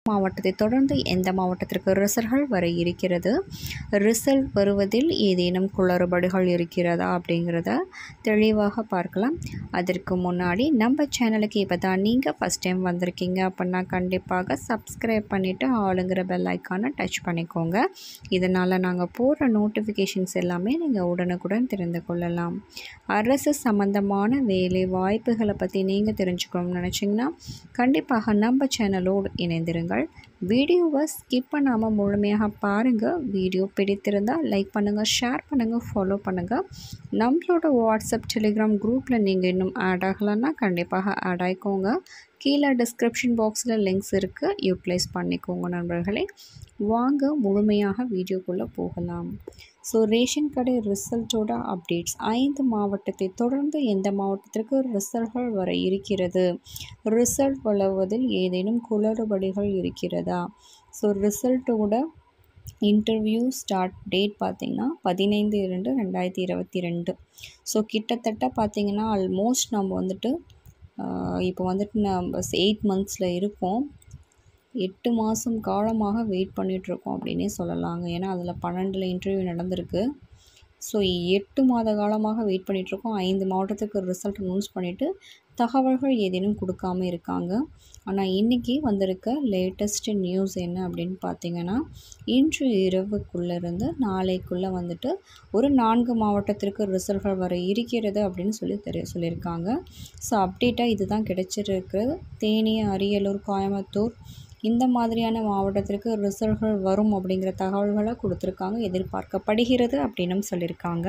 மாவட்டத்தை தொடர்ந்து எந்த மாவட்டத்திற்கு ரிசல்ட்கள் வர இருக்கிறது ரிசல்ட் வருவதில் ஏதேனும் குளறுபடிகள் இருக்கிறதா அப்படிங்கிறத தெளிவாக பார்க்கலாம் அதற்கு முன்னாடி நம்ம சேனலுக்கு இப்போ தான் நீங்கள் ஃபஸ்ட் டைம் வந்திருக்கீங்க அப்படின்னா கண்டிப்பாக சப்ஸ்கிரைப் பண்ணிவிட்டு ஆளுங்கிற பெல் ஐக்கானை டச் பண்ணிக்கோங்க இதனால் நாங்கள் போடுற நோட்டிஃபிகேஷன்ஸ் எல்லாமே நீங்கள் உடனுக்குடன் தெரிந்து கொள்ளலாம் அரசு சம்மந்தமான வேலை வாய்ப்புகளை பற்றி நீங்கள் தெரிஞ்சுக்கணும்னு நினச்சிங்கன்னா கண்டிப்பாக நம்ம சேனலோடு இணைந்திருங்கள் வீடியோவை ஸ்கிப் பண்ணாமல் முழுமையாக பாருங்கள் வீடியோ பிடித்திருந்தால் லைக் பண்ணுங்கள் ஷேர் பண்ணுங்கள் ஃபாலோ பண்ணுங்கள் நம்மளோட வாட்ஸ்அப் டெலிகிராம் குரூப்பில் நீங்கள் இன்னும் ஆட் ஆகலைன்னா கண்டிப்பாக ஆட் ஆகிக்கோங்க கீழே டிஸ்கிரிப்ஷன் பாக்ஸில் லிங்க்ஸ் இருக்குது யூட்டிலைஸ் பண்ணிக்கோங்க நண்பர்களே வாங்க முழுமையாக வீடியோக்குள்ளே போகலாம் ஸோ ரேஷன் கடை ரிசல்ட்டோட அப்டேட்ஸ் ஐந்து மாவட்டத்தை தொடர்ந்து எந்த மாவட்டத்திற்கு ரிசல்ட்கள் வர இருக்கிறது ரிசல்ட் வளர்வதில் ஏதேனும் குளறுபடிகள் இருக்கிறதா ஸோ ரிசல்ட்டோட இன்டர்வியூ ஸ்டார்ட் டேட் பார்த்திங்கன்னா பதினைந்து இரண்டு ரெண்டாயிரத்தி இருபத்தி ரெண்டு ஸோ கிட்டத்தட்ட பார்த்திங்கன்னா ஆல்மோஸ்ட் நம்ம வந்துட்டு இப்போ வந்துட்டு நம்ம எயிட் மந்த்ஸில் இருக்கோம் எட்டு மாதம் காலமாக வெயிட் பண்ணிகிட்ருக்கோம் அப்படின்னே சொல்லலாங்க ஏன்னா அதில் பன்னெண்டில் இன்டர்வியூ நடந்திருக்கு ஸோ எட்டு மாத காலமாக வெயிட் பண்ணிகிட்ருக்கோம் ஐந்து மாவட்டத்துக்கு ரிசல்ட் அனௌன்ஸ் பண்ணிவிட்டு தகவல்கள் ஏதேனும் கொடுக்காம இருக்காங்க ஆனால் இன்றைக்கி வந்திருக்க லேட்டஸ்ட் நியூஸ் என்ன அப்படின்னு பார்த்தீங்கன்னா இன்று இரவுக்குள்ளேருந்து நாளைக்குள்ளே வந்துட்டு ஒரு நான்கு மாவட்டத்திற்கு ரிசல்ட்கள் வர இருக்கிறது அப்படின்னு சொல்லி தெரிய சொல்லியிருக்காங்க ஸோ அப்டேட்டாக இது தான் கிடைச்சிருக்கு தேனி அரியலூர் கோயம்புத்தூர் இந்த மாதிரியான மாவட்டத்திற்கு ரிசல்ட்கள் வரும் அப்படிங்கிற தகவல்களை கொடுத்துருக்காங்க எதிர்பார்க்கப்படுகிறது அப்படின்னும் சொல்லியிருக்காங்க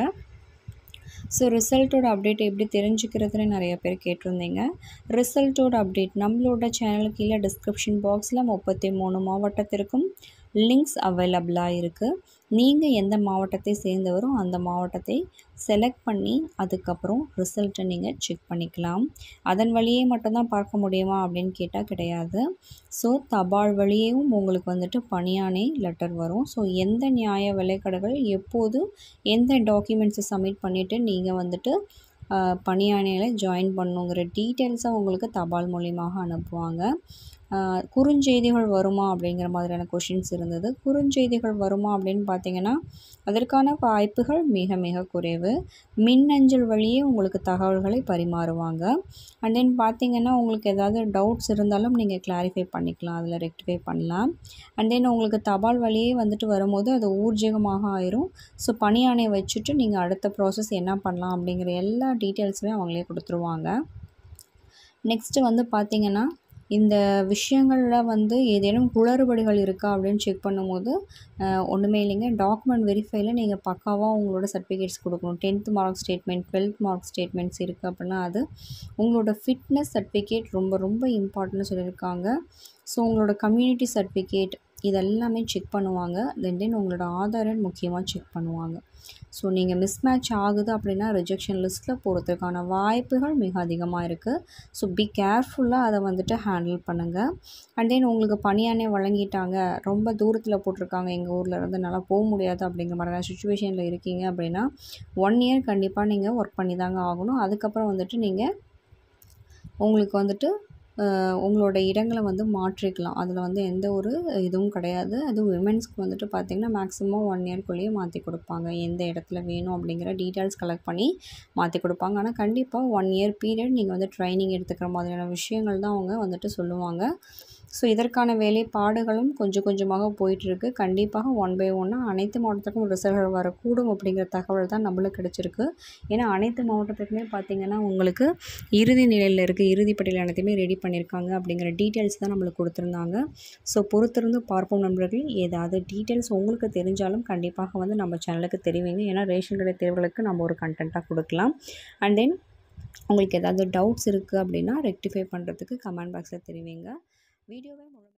ஸோ ரிசல்ட்டோட அப்டேட் எப்படி தெரிஞ்சுக்கிறதுன்னு நிறைய பேர் கேட்டிருந்தீங்க ரிசல்ட்டோட அப்டேட் நம்மளோட சேனல் கீழே டிஸ்கிரிப்ஷன் பாக்ஸில் முப்பத்தி மூணு மாவட்டத்திற்கும் லிங்க்ஸ் அவைலபிளாக இருக்குது நீங்கள் எந்த மாவட்டத்தை சேர்ந்தவரோ அந்த மாவட்டத்தை செலக்ட் பண்ணி அதுக்கப்புறம் ரிசல்ட்டை நீங்கள் செக் பண்ணிக்கலாம் அதன் வழியே மட்டும்தான் பார்க்க முடியுமா அப்படின்னு கேட்டால் கிடையாது ஸோ தபால் வழியேவும் உங்களுக்கு வந்துட்டு பணியானே லெட்டர் வரும் ஸோ எந்த நியாய விலைக்கடைகள் எப்போது எந்த டாக்குமெண்ட்ஸை சப்மிட் பண்ணிவிட்டு நீங்கள் வந்துட்டு பணியானையில் ஜாயின் பண்ணுங்கிற டீட்டெயில்ஸை உங்களுக்கு தபால் மூலியமாக அனுப்புவாங்க குறுஞ்செய்திகள் வருமா அப்படிங்கிற மாதிரியான கொஷின்ஸ் இருந்தது குறுஞ்செய்திகள் வருமா அப்படின்னு பார்த்தீங்கன்னா அதற்கான வாய்ப்புகள் மிக மிக குறைவு மின்னஞ்சல் வழியே உங்களுக்கு தகவல்களை பரிமாறுவாங்க அண்ட் தென் பார்த்தீங்கன்னா உங்களுக்கு ஏதாவது டவுட்ஸ் இருந்தாலும் நீங்கள் கிளாரிஃபை பண்ணிக்கலாம் அதில் ரெக்டிஃபை பண்ணலாம் அண்ட் தென் உங்களுக்கு தபால் வழியே வந்துட்டு வரும்போது அது ஊர்ஜிகமாக ஆயிரும் ஸோ பணியானை வச்சுட்டு நீங்கள் அடுத்த ப்ராசஸ் என்ன பண்ணலாம் அப்படிங்கிற எல்லா டீட்டெயில்ஸுமே அவங்களே கொடுத்துருவாங்க நெக்ஸ்ட்டு வந்து பார்த்திங்கன்னா இந்த விஷயங்களில் வந்து ஏதேனும் குளறுபடிகள் இருக்கா அப்படின்னு செக் பண்ணும்போது ஒன்றுமே இல்லைங்க டாக்குமெண்ட் வெரிஃபைல நீங்கள் பக்காவாக உங்களோட சர்டிஃபிகேட்ஸ் கொடுக்கணும் tenth mark statement twelfth mark statements இருக்குது அப்படின்னா அது உங்களோட ஃபிட்னஸ் சர்டிஃபிகேட் ரொம்ப ரொம்ப இம்பார்ட்டன்ட்னு சொல்லியிருக்காங்க ஸோ உங்களோட கம்யூனிட்டி சர்டிஃபிகேட் இதெல்லாமே செக் பண்ணுவாங்க தென் தென் உங்களோட ஆதார் எண் முக்கியமாக செக் பண்ணுவாங்க ஸோ நீங்கள் மிஸ் மேட்ச் ஆகுது அப்படின்னா ரிஜெக்ஷன் லிஸ்ட்டில் போகிறதுக்கான வாய்ப்புகள் மிக அதிகமாக இருக்குது ஸோ பி கேர்ஃபுல்லாக அதை வந்துட்டு ஹேண்டில் பண்ணுங்கள் அண்ட் தென் உங்களுக்கு பணியானே வழங்கிட்டாங்க ரொம்ப தூரத்தில் போட்டிருக்காங்க எங்கள் ஊரில் இருந்து நல்லா போக முடியாது அப்படிங்கிற மாதிரியான சுச்சுவேஷனில் இருக்கீங்க அப்படின்னா ஒன் இயர் கண்டிப்பாக நீங்கள் ஒர்க் பண்ணி தாங்க ஆகணும் அதுக்கப்புறம் வந்துட்டு நீங்கள் உங்களுக்கு வந்துட்டு உங்களோட இடங்களை வந்து மாற்றிக்கலாம் அதில் வந்து எந்த ஒரு இதுவும் கிடையாது அதுவும் விமென்ஸ்க்கு வந்துட்டு பார்த்திங்கன்னா மேக்ஸிமம் ஒன் இயர்க்குள்ளேயே மாற்றி கொடுப்பாங்க எந்த இடத்துல வேணும் அப்படிங்கிற டீட்டெயில்ஸ் கலெக்ட் பண்ணி மாற்றி கொடுப்பாங்க ஆனால் கண்டிப்பாக ஒன் இயர் பீரியட் நீங்கள் வந்து ட்ரைனிங் எடுத்துக்கிற மாதிரியான விஷயங்கள் தான் அவங்க வந்துட்டு சொல்லுவாங்க ஸோ இதற்கான வேலைப்பாடுகளும் கொஞ்சம் கொஞ்சமாக போயிட்டுருக்கு கண்டிப்பாக ஒன் பை ஒன்னாக அனைத்து மாவட்டத்துக்கும் ரிசல்ட்கள் வரக்கூடும் அப்படிங்கிற தகவல் தான் நம்மளுக்கு கிடச்சிருக்கு ஏன்னா அனைத்து மாவட்டத்துக்குமே பார்த்திங்கன்னா உங்களுக்கு இறுதி நிலையில் இருக்குது இறுதி பட்டியல் அனைத்தையுமே ரெடி பண்ணியிருக்காங்க அப்படிங்கிற டீட்டெயில்ஸ் தான் நம்மளுக்கு கொடுத்துருந்தாங்க ஸோ பொறுத்திருந்து பார்ப்போம் நண்பர்கள் ஏதாவது டீட்டெயில்ஸ் உங்களுக்கு தெரிஞ்சாலும் கண்டிப்பாக வந்து நம்ம சேனலுக்கு தெரிவிங்க ஏன்னா ரேஷன் கடை தேர்வுகளுக்கு நம்ம ஒரு கண்டென்ட்டாக கொடுக்கலாம் அண்ட் தென் உங்களுக்கு ஏதாவது டவுட்ஸ் இருக்குது அப்படின்னா ரெக்டிஃபை பண்ணுறதுக்கு கமெண்ட் பாக்ஸில் தெரிவிங்க வீடியோவை